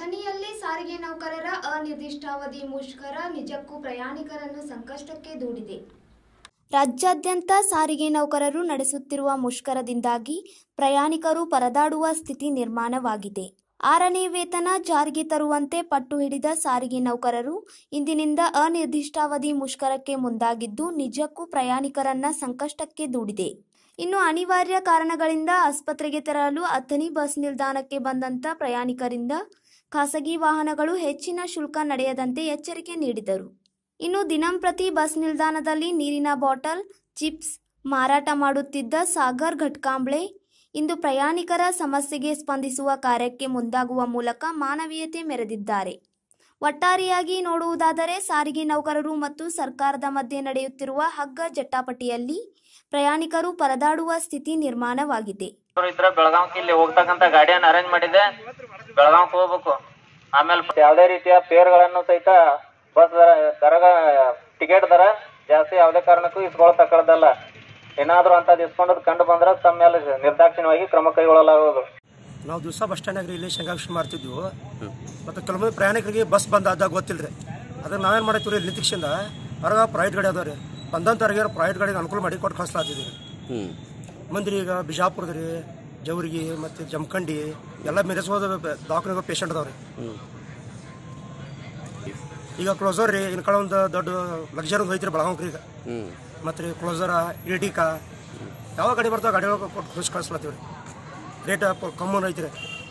ಅಥಣಿಯಲ್ಲಿ ಸಾರಿಗೆ ನೌಕರರ ಅನಿರ್ದಿಷ್ಟಾವಧಿ ಮುಷ್ಕರ ನಿಜಕ್ಕೂ ಪ್ರಯಾಣಿಕರನ್ನು ಸಂಕಷ್ಟಕ್ಕೆ ದೂಡಿದೆ ರಾಜ್ಯಾದ್ಯಂತ ಸಾರಿಗೆ ನೌಕರರು ನಡೆಸುತ್ತಿರುವ ಮುಷ್ಕರದಿಂದಾಗಿ ಪ್ರಯಾಣಿಕರು ಪರದಾಡುವ ಸ್ಥಿತಿ ನಿರ್ಮಾಣವಾಗಿದೆ ಆರನೇ ವೇತನ ಜಾರಿಗೆ ತರುವಂತೆ ಪಟ್ಟು ಹಿಡಿದ ಸಾರಿಗೆ ನೌಕರರು ಇಂದಿನಿಂದ ಅನಿರ್ದಿಷ್ಟಾವಧಿ ಮುಷ್ಕರಕ್ಕೆ ಮುಂದಾಗಿದ್ದು ನಿಜಕ್ಕೂ ಪ್ರಯಾಣಿಕರನ್ನ ಸಂಕಷ್ಟಕ್ಕೆ ದೂಡಿದೆ ಇನ್ನು ಅನಿವಾರ್ಯ ಕಾರಣಗಳಿಂದ ಆಸ್ಪತ್ರೆಗೆ ತೆರಳಲು ಅಥಣಿ ಬಸ್ ನಿಲ್ದಾಣಕ್ಕೆ ಬಂದಂತ ಪ್ರಯಾಣಿಕರಿಂದ ಖಾಸಗಿ ವಾಹನಗಳು ಹೆಚ್ಚಿನ ಶುಲ್ಕ ನಡೆಯದಂತೆ ಎಚ್ಚರಿಕೆ ನೀಡಿದರು ಇನ್ನು ದಿನಂಪ್ರತಿ ಬಸ್ ನಿಲ್ದಾಣದಲ್ಲಿ ನೀರಿನ ಬಾಟಲ್ ಚಿಪ್ಸ್ ಮಾರಾಟ ಮಾಡುತ್ತಿದ್ದ ಸಾಗರ್ ಘಟ್ಕಾಂಬ್ಳೆ ಇಂದು ಪ್ರಯಾಣಿಕರ ಸಮಸ್ಯೆಗೆ ಸ್ಪಂದಿಸುವ ಕಾರ್ಯಕ್ಕೆ ಮುಂದಾಗುವ ಮೂಲಕ ಮಾನವೀಯತೆ ಮೆರೆದಿದ್ದಾರೆ ಒಟ್ಟಾರೆಯಾಗಿ ನೋಡುವುದಾದರೆ ಸಾರಿಗೆ ನೌಕರರು ಮತ್ತು ಸರ್ಕಾರದ ಮಧ್ಯೆ ನಡೆಯುತ್ತಿರುವ ಹಗ್ಗ ಜಟ್ಟಾಪಟಿಯಲ್ಲಿ ಪ್ರಯಾಣಿಕರು ಪರದಾಡುವ ಸ್ಥಿತಿ ನಿರ್ಮಾಣವಾಗಿದೆ ಅವ್ರು ಇದ್ರ ಬೆಳಗಾವ್కి ಇಲ್ಲಿ ಹೋಗ್ತಕ್ಕಂತ ಗಾಡಿಯನ್ನ ಅರೇಂಜ್ ಮಾಡಿದೆ ಬೆಳಗಾವ್కి ಹೋಗ್ಬೇಕು ಆಮೇಲೆ ಯಾವುದೇ ರೀತಿಯ ಫೇರ್ಗಳನ್ನು ಸಹಿತ ಬಸ್ ದರ ದರಗ ಟಿಕೆಟ್ ದರ ಜಾಸ್ತಿ ಯಾವುದೇ ಕಾರಣಕ್ಕೂ ಇಸ್ಕೊಳತಕ್ಕದ್ದಲ್ಲ ಏನಾದ್ರೂ ಅಂತದ್ ಇಸ್ಕೊಂಡದ್ ಕಂಡು ಬಂದ್ರೆ ತಮ್ಮ ಮೇಲೆ ನಿರ್ದಾಕ್ಷಿಣ್ಯವಾಗಿ ಕ್ರಮ ಕೈಗೊಳ್ಳಲಾಗುವುದು ನಾವು ದಿವಸ ಬಸ್ ಸ್ಟ್ಯಾಂಡ್ನಾಗ ಇಲ್ಲಿ ಶೇಂಗಾಕ್ಷಿ ಮಾಡ್ತಿದ್ವು ಮತ್ತು ಕೆಲವೊಂದು ಪ್ರಯಾಣಿಕರಿಗೆ ಬಸ್ ಬಂದ್ ಆದಾಗ ಗೊತ್ತಿಲ್ಲ ರೀ ಅದಕ್ಕೆ ನಾವೇನು ಮಾಡೈತೀವಿ ರೀ ನಿಂತಿಕ್ಷಿಂದ ಹೊರಗೆ ಪ್ರೈವೇಟ್ ಗಾಡಿ ಅದಾವ ರೀ ಬಂದಂಥವ್ರಿಗೆ ಪ್ರೈವೇಟ್ ಗಾಡಿಗೆ ಅನುಕೂಲ ಮಾಡಿ ಕೊಟ್ಟು ಕಳಿಸ್ಲಾತಿದ್ದೀವಿ ಮಂದಿ ಈಗ ಬಿಜಾಪುರದ ರೀ ಜವರ್ಗಿ ಮತ್ತು ಜಮಖಂಡಿ ಎಲ್ಲ ಮೆರೆಸ್ಬೋದು ದವಾಖಾನೆಗೆ ಪೇಷಂಟ್ ಅದಾವ ರೀ ಈಗ ಕ್ಲೋಸರ್ ರೀ ಇನ್ನು ಕಡೆ ಒಂದು ದೊಡ್ಡ ಲಕ್ಸರ್ ಒಂದು ಐತ್ರಿ ಬೆಳಗಾವ್ರಿ ಈಗ ಮತ್ತು ರೀ ಕ್ಲೋಸರ ಇರ್ಟಿಕಾ ಯಾವ ಗಾಡಿ ಬರ್ತಾವ ಗಾಡಿ ಒಳಗೆ ಕೊಟ್ಟು ಕಳಿಸಿ ಕಳಿಸ್ಲತ್ತೀವಿ ರೀ ರೇಟ್ ಕಮ್ಮನ್ ಐತ್ರಿ